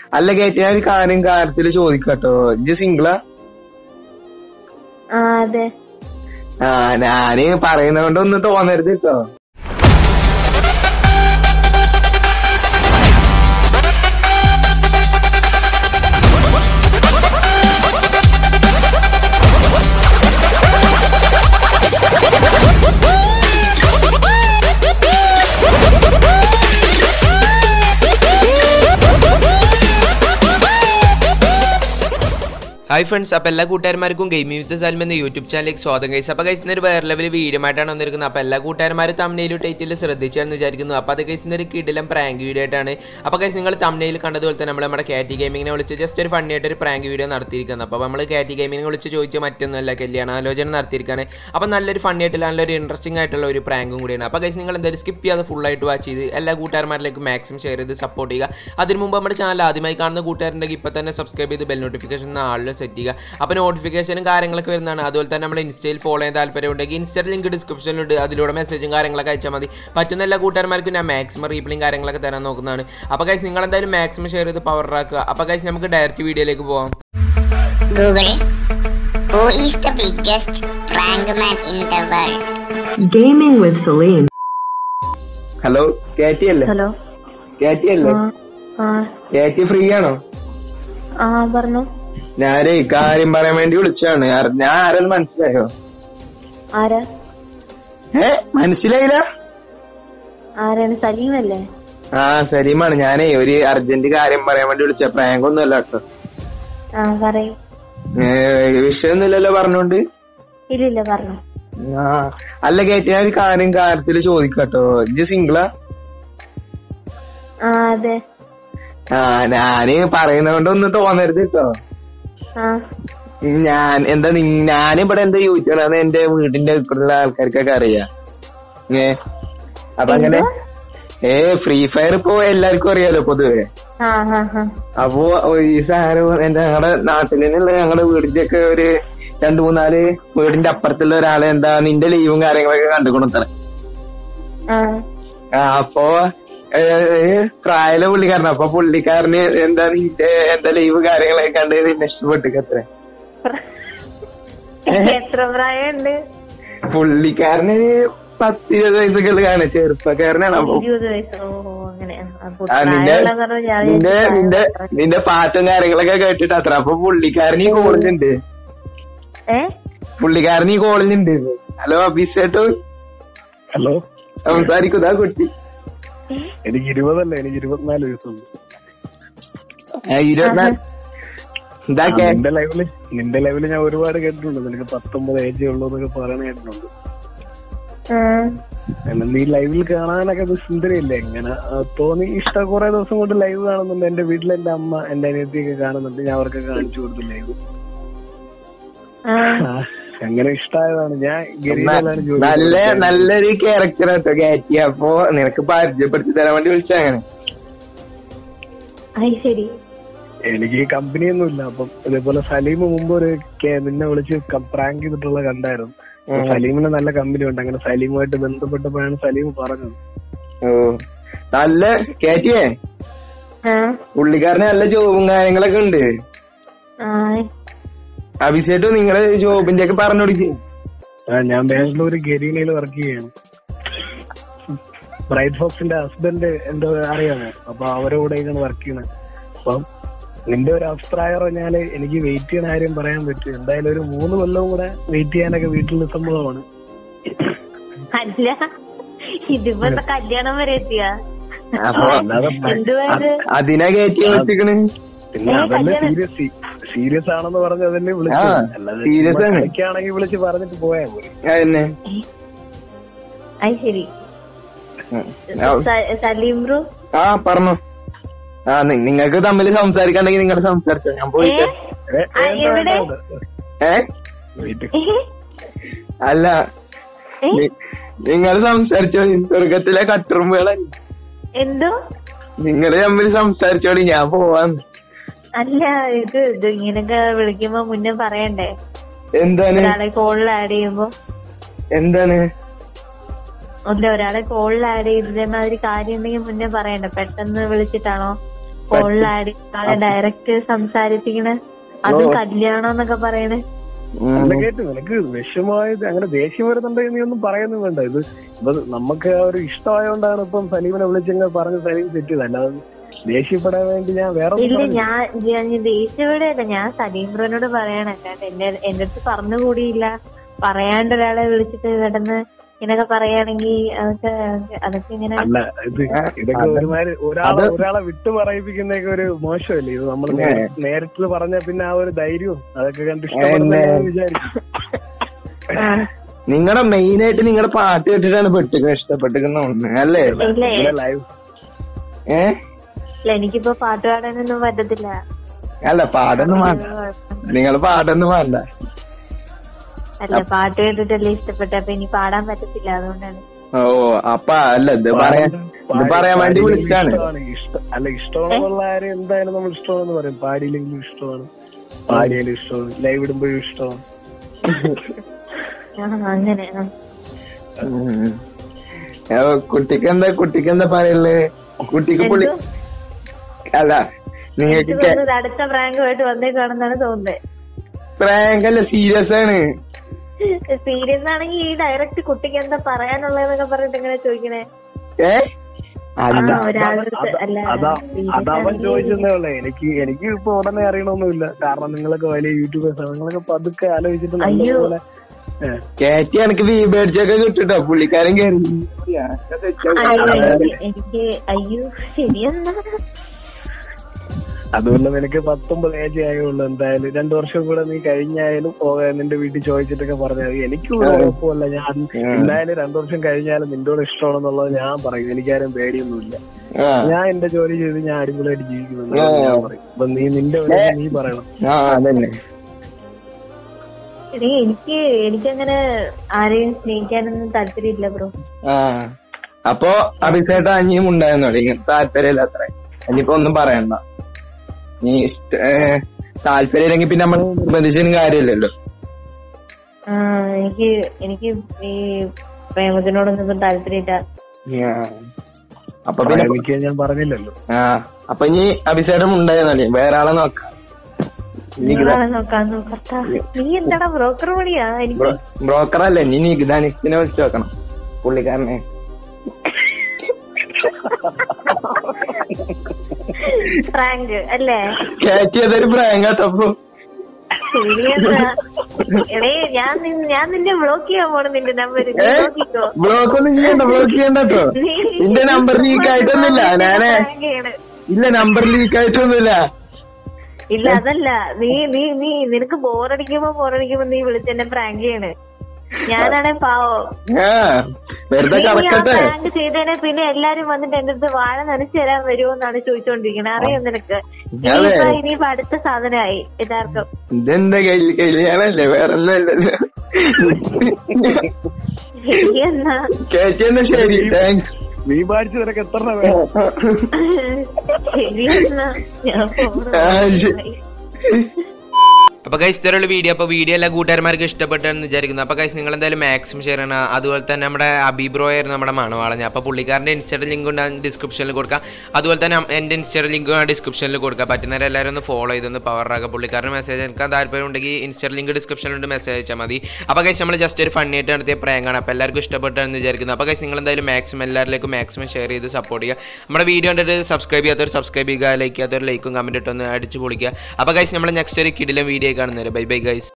അല്ല കേറ്റി ഞാൻ ഒരു കാര്യം കാര്യത്തില് ചോദിക്കട്ടോ ഇജ്ജ് സിംഗിളാ ആ അതെ ആ ഞാന് പറയുന്നതുകൊണ്ട് ഒന്നും തോന്നരുത് കേട്ടോ ഹായ് ഫ്രണ്ട്സ് അപ്പോൾ എല്ലാ കൂട്ടുകാരന്മാർക്കും ഗെയിമിംഗ് വിത്ത് സാൽം എന്ന യൂട്യൂബ് ചാനലിലേക്ക് സ്വാഗതം കഴിച്ചു അപ്പോൾ കഴിച്ച് ഒരു വേറെ ലെവൽ വീഡിയോ ആയിട്ടാണ് വന്നിരിക്കുന്നത് അപ്പോൾ എല്ലാ കൂട്ടുകാരന്മാരും തമ്മിലും ടൈറ്റിൽ ശ്രദ്ധിച്ചാന്ന് വിചാരിക്കുന്നു അപ്പോൾ അത് കഴിച്ച് ഒരു കിടിലം പ്രാങ്ക് വീഡിയോ ആയിട്ടാണ് അപ്പോൾ കഴിച്ച് നിങ്ങൾ തമ്മിൽ കണ്ടതുപോലെ തന്നെ നമ്മൾ നമ്മുടെ കാറ്റി ഗെയിമിങ്ങിനെ വിളിച്ച് ജസ്റ്റ് ഒരു ഫണ്ണി ആയിട്ട് ഒരു പ്രാങ്ക് വീഡിയോ നടത്തിയിരിക്കുന്നത് അപ്പോൾ നമ്മൾ കാറ്റി ഗെയിമിങ്ങിനെ വിളിച്ച് ചോദിച്ച മറ്റൊന്നുമല്ല കല്യാണാലോചന നടത്തിയിരിക്കുകയാണ് അപ്പോൾ നല്ലൊരു ഫണ്ണി ആയിട്ടുള്ള നല്ലൊരു ഇൻട്രസ്റ്റിംഗ് ആയിട്ടുള്ള ഒരു പ്രാങ്കും കൂടിയാണ് അപ്പോൾ കഴിച്ച് നിങ്ങൾ എന്തായാലും സ്കിപ്പ് ചെയ്യാതെ full ആയിട്ട് വാച്ച് ചെയ്ത് എല്ലാ കൂട്ടുകാരന്മാരിലേക്ക് മാക്സിമം ഷെയർ ചെയ്ത് സപ്പോർട്ട് ചെയ്യുക അതിന് മുമ്പ് നമ്മുടെ ചാനൽ ആദ്യമായി കാണുന്ന കൂട്ടുകാരുണ്ടെങ്കിൽ ഇപ്പോൾ തന്നെ സബ്സ്ക്രൈബ് ചെയ്ത് ബെൽ നോട്ടിഫിക്കേഷൻ നാളിൽ സെറ്റ് ചെയ്യുക അപ്പോൾ നോട്ടിഫിക്കേഷനും കാര്യങ്ങളൊക്കെ വരുന്നതാണ് അതുപോലെ തന്നെ നമ്മുടെ ഇൻസ്റ്റയിൽ ഫോളോ ചെയ്യാൻ താല്പര്യമുണ്ടെങ്കിൽ ഇൻസ്റ്റയിൽ ലിങ്ക് ഡിസ്ക്രിപ്ഷനിലുണ്ട് അതിലൂടെ മെസ്സേജും കാര്യങ്ങളൊക്കെ അയച്ചാൽ മതി പറ്റുന്ന എല്ലാ കൂട്ടുകാരന്മാർക്കും ഞാൻ മാക്സിമം റീപ്ലയും കാര്യങ്ങളൊക്കെ തരാൻ നോക്കുന്നതാണ് അപ്പോൾ ഗൈസ് നിങ്ങൾ എന്തായാലും മാക്സിമം ഷെയർ ചെയ്ത് പവർ ആക്കുക അപ്പോൾ ഗൈസ് നമുക്ക് ഡയറക്റ്റ് വീഡിയോയിലേക്ക് പോകാം Google. Who is the biggest prank man in the world? Gaming with Celine. Hello Katie അല്ലേ ഹലോ കേറ്റി അല്ലേ ആ ആ കേറ്റി ഫ്രീ ആണോ ആ പറഞ്ഞു ഞാനേ കാര്യം പറയാൻ വേണ്ടി വിളിച്ചാണ് ആര- ഞാൻ ആരെന്ന് മനസ്സിലായോ ആരാ ഏ മനസ്സിലായില്ല ആരാണ് സലീമല്ലേ ആ സലീമാണ് ഞാനേ ഒരു അർജന്റ് കാര്യം പറയാൻ വേണ്ടി വിളിച്ച പ്രാങ്ക് ഒന്നുമല്ല കേട്ടോ ആ പറയൂ ഏ, വിഷയമൊന്നുമില്ലല്ലോ പറഞ്ഞോണ്ട് ഇല്ലില്ല പറഞ്ഞു ആ അല്ല കേറ്റി ഞാൻ ഒരു കാര്യം കാര്യത്തില് ചോദിക്കട്ടോ ഇജ്ജ് സിംഗിളാ ആ അതെ ആ ഞാന് പറയുന്നതുകൊണ്ട് ഒന്നും തോന്നരുത് കേട്ടോ ആ ഞാൻ എന്താ നിങ്- ഞാനിവിടെ എന്താ യൂട്യൂബാണ് എന്റെ വീടിന്റെ ഇപ്പുറത്തുള്ള ആൾക്കാർക്കൊക്കെ അറിയാം ഏ അപ്പൊ അങ്ങനെ ഏ ഫ്രീ ഫയർ ഇപ്പൊ എല്ലാവർക്കും അറിയാലോ പൊതുവെ ആ ആ ആ അപ്പൊ ഈ സാധനം എന്റെ ഞങ്ങളുടെ നാട്ടിൽ നിന്നുള്ള ഞങ്ങളുടെ വീടിന്റെ ഒക്കെ ഒരു രണ്ടു മൂന്നാല് വീടിന്റെ അപ്പുറത്തുള്ള ഒരാളെ എന്താ നിന്റെ ലീവും കാര്യങ്ങളൊക്കെ കണ്ടുകൊടുത്തത് ആ ആ അപ്പൊ ഏ, ഏ, പ്രായമുള്ള പുള്ളിക്കാരൻ അപ്പൊ പുള്ളിക്കാരന് എന്താ നിന്റെ എന്താ ലീവ് കാര്യങ്ങളൊക്കെ കണ്ട് നിന്നെ ഇഷ്ടപ്പെട്ടു എത്ര പ്രായമുണ്ട് പുള്ളിക്കാരന് പത്ത് ഇരുപത് വയസ്സൊക്കെ ഉള്ള കാണും ചെറുപ്പക്കാരനാണ് അപ്പൊ ഇരുപത് വയസ്സ് ഓ അങ്ങനെ അപ്പൊ ആ, നിന്റെ പ്രായമുള്ള കാരണം ഞാൻ നിന്റെ വിചാരിച്ചു നിന്റെ പ്രായം- നിന്റെ പാട്ടും കാര്യങ്ങളൊക്കെ കേട്ടിട്ട് അത്ര അപ്പൊ പുള്ളിക്കാരൻ ഈ കോളിലുണ്ട് ഏ പുള്ളിക്കാരൻ ഈ കോളിലുണ്ട് ഹലോ അഭിഷേട്ടോ ഹലോ സംസാരിക്കുന്നതാ കുട്ടി എനിക്ക് ഇരുപതല്ല എനിക്ക് ഇരുപത്തിനാല് വയസ്സുണ്ട് ആ, ഇരുപത്തിനാല് ഇതാ ആ, കേ നിന്റെ ലൈവില് നിന്റെ ലൈവില് ഞാൻ ഒരുപാട് കേട്ടിട്ടുണ്ട് നിനക്ക് പത്തൊമ്പത് ഏജ് ഉള്ളൂ എന്നൊക്കെ പറയണ കേട്ടിട്ടുണ്ട് ആ, എന്നാൽ നീ ലൈവിൽ കാണാനൊക്കെ ഒരു സുന്ദരിയല്ലേ ഇങ്ങനെ ആ, തോന്നി ഇഷ്ട കുറെ ദിവസം കൊണ്ട് ലൈവ് കാണുന്നുണ്ട് എന്റെ വീട്ടിൽ എന്റെ അമ്മ എന്റെ അനിയത്തിയൊക്കെ കാണുന്നുണ്ട് ഞാൻ അവർക്ക് കാണിച്ചു കൊടുത്തു ലൈവ് ആ. അങ്ങനെ ഇഷ്ടമായതാണ് ഞാൻ ഗരീബിലാണ് ജോലി നല്ല ചെയ്യുന്നത്. നല്ലൊരു ക്യാരക്ടർ കേട്ടോ കയറ്റി അപ്പൊ നിനക്ക് പരിചയപ്പെടുത്തി തരാൻ വേണ്ടി വിളിച്ചാണ് അത് ശരി എനിക്ക് ഈ കമ്പനിയൊന്നും ഇല്ല അപ്പം ഇതേപോലെ സലീം മുമ്പ് ഒരു കേ- നിന്നെ വിളിച്ച് പ്രാങ്ക് ചെയ്തിട്ടുള്ള കണ്ടായിരുന്നു അപ്പൊ സലീമിന് നല്ല കമ്പനി ഉണ്ട് അങ്ങനെ സലീമുമായിട്ട് ബന്ധപ്പെട്ടപ്പോഴാണ് സലീം പറഞ്ഞത് ഓ നല്ല കേറ്റിയേ ആ പുള്ളിക്കാരന് നല്ല ജോബും കാര്യങ്ങളൊക്കെ ഉണ്ട് ആ അഭിഷേക് നിങ്ങള് ജോബിന്റെ ഒക്കെ പറഞ്ഞു കൊടുക്കും ആ, ഞാൻ ബാംഗ്ലൂർ ഗരീനയിൽ വർക്ക് ചെയ്യാണ് ബ്രൈറ്റ് ഫോക്സിന്റെ ഹസ്ബൻഡ് എന്തോ അറിയാമോ അപ്പൊ അവരുടെ കൂടെയാണ് വർക്ക് ചെയ്യുന്നത് അപ്പം നിന്റെ ഒരു അഭിപ്രായം പറഞ്ഞാല് എനിക്ക് വെയിറ്റ് ചെയ്യണ കാര്യം പറയാൻ പറ്റും എന്തായാലും ഒരു മൂന്ന് കൊല്ലവും കൂടെ വെയിറ്റ് ചെയ്യാനൊക്കെ വീട്ടിൽ സമ്മതമാണ് അല്ല ഇതിപ്പോ എന്താ കല്യാണം വരെ എത്തിയാ അപ്പൊ അല്ലാതെ എന്തുവായത് അതിനാ കയറ്റി വിളിച്ചിക്കണ് പിന്നെ ഏ, അതല്ലേ കല്യാണം- സീരിയസ് സീരിയസ് ആണെന്ന് പറഞ്ഞ് അതല്ലേ ആ, വിളിച്ചത് അല്ലാതെ serious ആണ്. കളിക്കാണെങ്കിൽ വിളിച്ച് പറഞ്ഞിട്ട് പോയാ പോലെ അതന്നെ അത് ശരി ഉം. ആ, സ- സലീം ബ്രോ ആ പറഞ്ഞു ആ നി- നിങ്ങൾക്ക് തമ്മിൽ സംസാരിക്കണ്ടെങ്കിൽ നിങ്ങൾ സംസാരിച്ചോ ഞാൻ ഏ പോയിട്ട് ഏ, ആ, വേണ്ട, എവിടെ? വേണ്ട, വേണ്ട. ഏ വെയിറ്റ്. ഏ? അല്ല ഏ? നിങ്ങൾ സംസാരിച്ചോളി സ്വർഗത്തിലെ കട്ടുറുമ്പുകളെ എന്തോ നിങ്ങൾ തമ്മിൽ സംസാരിച്ചോളി ഞാൻ പോവാന്ന് അല്ല ഇത് ഇത് ഇങ്ങനൊക്കെ വിളിക്കുമ്പോ മുന്നേ പറയണ്ടേ എന്താണ് ഒരാളെ കോളിൽ ആഡ് ചെയ്യുമ്പോ എന്താണ് അല്ല ഒരാളെ കോളിൽ ആഡ് ചെയ്ത് ഇതേമാതിരി കാര്യം ഉണ്ടെങ്കിൽ മുന്നേ പറയണ്ടേ പെട്ടെന്ന് വിളിച്ചിട്ടാണോ ഫോണിലാടി ആളെ ഡയറക്റ്റ് സംസാരിപ്പിക്കണ അതും കല്യാണം എന്നൊക്കെ പറയണേ ഉം. അല്ല കേട്ട് നിനക്ക് വിഷമമായത് അങ്ങനെ ദേഷ്യം വരുന്നുണ്ടെങ്കിൽ നീ ഒന്നും പറയുന്നും വേണ്ട ഇത് ഇപ്പൊ നമുക്ക് ആ ഒരു ഇഷ്ടമായോണ്ടാണ് ഇപ്പം സലീമിനെ വിളിച്ചെങ്കിൽ പറഞ്ഞ് സലീം തെറ്റിയത് അല്ലാതെ ദേഷ്യപ്പെടാൻ വേണ്ടി ഞാൻ വേറെ ഒന്നും ഇല്ല പറഞ്ഞില്ല. ഞാൻ ഞാൻ ദേഷ്യപ്പെടല്ല ഞാൻ സലീംബ്രോനോട് പറയണ അല്ലാണ്ട് എന്റെ എന്റെ അടുത്ത് പറഞ്ഞുകൂടിയില്ല പറയാണ്ട് ഒരാളെ വിളിച്ചിട്ട് കിടന്ന് ഇങ്ങനൊക്കെ പറയാണെങ്കി അതൊക്കെ അതൊക്കെ ഇങ്ങനെ അല്ല ഇത് ഇതൊക്കെ അത് ഒരുമാതിരി ഒരാളെ അത് ഒരാളെ വിട്ടു പറയിപ്പിക്കുന്നതൊക്കെ ഒരു മോശമല്ലേ ഇത് നമ്മൾ ഏ. നേരിട്ട് പറഞ്ഞ പിന്നെ ആ ഒരു ധൈര്യവും അതൊക്കെ കണ്ട് എന്നെ- ഇഷ്ടപ്പെടുന്ന വിചാരിക്കും ആ, നിങ്ങളുടെ മെയിൻ ആയിട്ട് നിങ്ങളുടെ പാട്ട് കേട്ടിട്ടാണ് പെട്ടിക്കുന്നത് ഇഷ്ടപ്പെട്ടിരിക്കുന്ന ഒന്ന് അല്ലേ ഇല്ലേ ലൈവ് ഏ ഇല്ല എനിക്കിപ്പോ പാട്ട് പാടാനൊന്നും പറ്റത്തില്ല അല്ല പാടൊന്നും വേണ്ട നിങ്ങൾ പാടൊന്നും വേണ്ട അല്ല പാട്ട് കേട്ടിട്ടല്ലേ ഇഷ്ടപ്പെട്ട അപ്പൊ ഇനി പാടാൻ പറ്റത്തില്ല അതുകൊണ്ടാണ് ഓ അപ്പ അല്ല ഇത് പറയാൻ ഇത് പറയാൻ വേണ്ടി വിളിച്ചാണ് ഇഷ്ടമാണ് ഇഷ്ടം അല്ല ഇഷ്ടമാണെന്നുള്ള ആരും എന്തായാലും നമ്മൾ ഇഷ്ടമാണെന്ന് പറയും പാടിയില്ലെങ്കിലും ഇഷ്ടമാണ് പാടിയാലും ഇഷ്ടമാണ് ലൈവ് ഇടുമ്പോഴും ഇഷ്ടമാണ് ആ, അങ്ങനെ ആ. ഉം. ഏ, കുട്ടിക്ക് എന്താ കുട്ടിക്ക് എന്താ പറയല് കുട്ടിക്ക് പുള്ളി എന്തോ? അല്ല എനിക്ക് നിങ്ങൾക്ക് തോന്നുന്നത് അടുത്ത പ്രാങ്കുമായിട്ട് വന്നേക്കാണെന്നാണ് തോന്നുന്നത് പ്രാങ്ക് അല്ല സീരിയസ് ആണ് സീരിയസ് ആണെങ്കിൽ ഈ ഡയറക്റ്റ് കുട്ടിക്ക് എന്താ പറയാനുള്ളതെന്നൊക്കെ പറഞ്ഞിട്ട് ഇങ്ങനെ ചോദിക്കണേ ഏ ആ അല്ല ഒരാളുടെ അല്ല അതാ serious അതവൻ ആണെങ്കിൽ ചോദിച്ചതേ ഉള്ളേ എനിക്ക് എനിക്ക് ഇപ്പൊ ഉടനെ അറിയണമൊന്നുമില്ല കാരണം നിങ്ങളൊക്കെ വലിയ യൂട്യൂബേഴ്സ് ആണ് നിങ്ങളൊക്കെ പതുക്കെ ആലോചിച്ചിട്ട് അയ്യോ. നല്ലപോലെ ഏ, കേറ്റി എനിക്ക് വീ മേടിച്ചൊക്കെ കിട്ടുട്ടോ പുള്ളിക്കാരൻ കയറി അയ്യോ എനിക്ക് എനിക്ക് അയ്യോ ശരിയെന്നാ അതുകൊണ്ട് നിനക്ക് പത്തൊമ്പത് ഏജ് ആയുള്ളൂ എന്തായാലും രണ്ടു വർഷം കൂടെ നീ കഴിഞ്ഞായാലും പോകാൻ നിന്റെ വീട്ടിൽ ചോദിച്ചിട്ടൊക്കെ പറഞ്ഞാൽ മതി എനിക്കും ഒരു കുഴപ്പമില്ല ഞാൻ എന്തായാലും രണ്ടു വർഷം കഴിഞ്ഞാലും നിന്നോട് ഇഷ്ടമാണെന്നുള്ളത് ഞാൻ പറയും എനിക്കാരും പേടിയൊന്നുമില്ല ആ ഞാൻ എന്റെ ജോലി ചെയ്ത് ഞാൻ അടിപൊളിയായിട്ട് ജീവിക്കുന്നുണ്ട് ഞാൻ പറയും അപ്പൊ നീ നിന്റെ ഒരു നീ പറയണം ആ അതന്നെ എടീ, എനിക്ക് എനിക്കങ്ങനെ ആരെയും സ്നേഹിക്കാനൊന്നും താല്പര്യമില്ല ബ്രോ ആ അപ്പൊ അഭിഷേട്ട അഞ്ഞിയും ഉണ്ടായിരുന്നോളി ഇങ്ങനെ താല്പര്യമില്ല അത്ര ഇനിയിപ്പോ ഒന്നും പറയണ്ട നീ ഇഷ്ട ഏ, താല്പര്യമില്ലെങ്കിൽ പിന്നെ നമ്മൾ നിർബന്ധിച്ചതിനും കാര്യമില്ലല്ലോ ആ എനിക്ക് എനിക്ക് ഈ പ്രേമത്തിനോടൊന്നും ഇപ്പം താല്പര്യമില്ല ആ. അപ്പൊ പിന്നെ പ്രേമിക്കാൻ ഞാൻ പറഞ്ഞില്ലല്ലോ ആ അപ്പൊ ഇനി അഭിഷേകം ഉണ്ടായിരുന്നല്ലേ വേറെ ആളെ നോക്കാം നിങ്ങളാണ് നോക്കാൻ നോക്കത്താ നീ എന്താടാ ബ്രോക്കർ പണിയാ എനിക്ക് ബ്രോക്കർ അല്ലേ ഇനി നികുതാനിക്സിനെ വിളിച്ചു നോക്കണം പുള്ളിക്കാരനെ പ്രാങ്ക് അല്ലേ കയറ്റിയതൊരു പ്രാങ്കത്തപ്പോ ശരിയെന്നാ എടേ ഞാൻ നിൻ- ഞാൻ നിന്നെ ബ്ലോക്ക് ചെയ്യാൻ പോണ നിന്റെ നമ്പർ നീ ഏ നോക്കിക്കോ ബ്ലോക്ക് ഒന്നും ചെയ്യണ്ട ബ്ലോക്ക് ചെയ്യണ്ട കേട്ടോ നീ- നിന്റെ നമ്പർ ലീക്ക് ആയിട്ടൊന്നുമില്ല ഞാനേ prank ചെയ്യണ്. ഇല്ല നമ്പർ ലീക്ക് ആയിട്ടൊന്നുമില്ല ഇല്ല അതല്ല നീ നീ നീ നിനക്ക് ബോറടിക്കുമ്പോ ബോറടിക്കുമ്പോ നീ വിളിച്ചെന്നെ പ്രാങ്ക് ചെയ്യണ് ഞാനാണെ പാവോ ആ വെറുതെ നീ ആ കറക്കട്ടെ പ്രാങ്ക് ചെയ്തേനെ പിന്നെ എല്ലാരും വന്നിട്ട് എന്റെ അടുത്ത് വാഴ നനച്ചു തരാൻ വരുമോ എന്നാണ് ചോദിച്ചോണ്ടിരിക്കണേ അറിയോ നിനക്ക് അതെ. ഇനിയിപ്പോ ഇനിയിപ്പോ അടുത്ത സാധനമായി യഥാർത്ഥം ഇതെന്താ കല്യ- കല്യാണല്ലേ വേറെ ഒന്നല്ലല്ലോ ശരിയെന്നാ കേറ്റിയെന്നാ ശരി താങ്ക്സ് നീ പാടിച്ച് നിനക്ക് എത്ര എണ്ണം വേണം ശരിയെന്നാ ഞാൻ ആ, ശരി. പോണു അപ്പോൾ ഗൈസ് ഇത്തരമുള്ള വീഡിയോ അപ്പോൾ വീഡിയോ എല്ലാ കൂട്ടുകാരന്മാർക്ക് ഇഷ്ടപ്പെട്ടെന്ന് വിചാരിക്കുന്നു അപ്പോൾ ഗൈസ് നിങ്ങൾ എന്തായാലും മാക്സിമം ഷെയർ ചെയ്യണം അതുപോലെ തന്നെ നമ്മുടെ അബിബ്രോ ആയിരുന്നു നമ്മുടെ മണവാളഞ്ഞ അപ്പോൾ പുള്ളിക്കാരൻ്റെ ഇൻസ്റ്റയുടെ ലിങ്ക് ഉണ്ട് ഡിസ്ക്രിപ്ഷനിൽ കൊടുക്കാം അതുപോലെ തന്നെ എൻ്റെ ഇൻസ്റ്റയുടെ ലിങ്ക് ഡിസ്ക്രിപ്ഷനിൽ കൊടുക്കാം പറ്റുന്നവരെ എല്ലാവരും ഒന്ന് ഫോളോ ചെയ്തൊന്ന് പവർ ആക്കുക പുള്ളിക്കാരന് മെസ്സേജ് അയക്കാൻ താല്പര്യം ഉണ്ടെങ്കിൽ ഇൻസ്റ്റയുടെ ലിങ്ക് ഡിസ്ക്രിപ്ഷനിലുണ്ട് മെസ്സേജ് അയച്ചാൽ മതി അപ്പോൾ ഗൈസ് നമ്മൾ ജസ്റ്റ് ഒരു ഫണ്ണായിട്ട് നടത്തിയ പ്രാങ്കാണ് അപ്പോൾ എല്ലാവർക്കും ഇഷ്ടപ്പെട്ടെന്ന് വിചാരിക്കുന്നു അപ്പോൾ ഗൈസ് നിങ്ങൾ എന്തായാലും മാക്സിമം എല്ലാവരിലേക്കും മാക്സിമം ഷെയർ ചെയ്ത് സപ്പോർട്ട് ചെയ്യുക നമ്മുടെ വീഡിയോ കണ്ടിട്ട് സബ്സ്ക്രൈബ് ചെയ്യാത്തവർ സബ്സ്ക്രൈബ് ചെയ്യുക ലൈക്ക് ചെയ്യാത്തവർ ലൈക്കും കമൻറ്റ് ഇട്ടൊന്ന് അടിച്ച് പൊളിക്കുക അപ്പോൾ ഗൈസ് നമ്മൾ നെക്സ്റ്റ് ഒരു കിടിലം വീഡിയോ കാണുന്നവരെ ബൈ ബൈ ഗൈസ്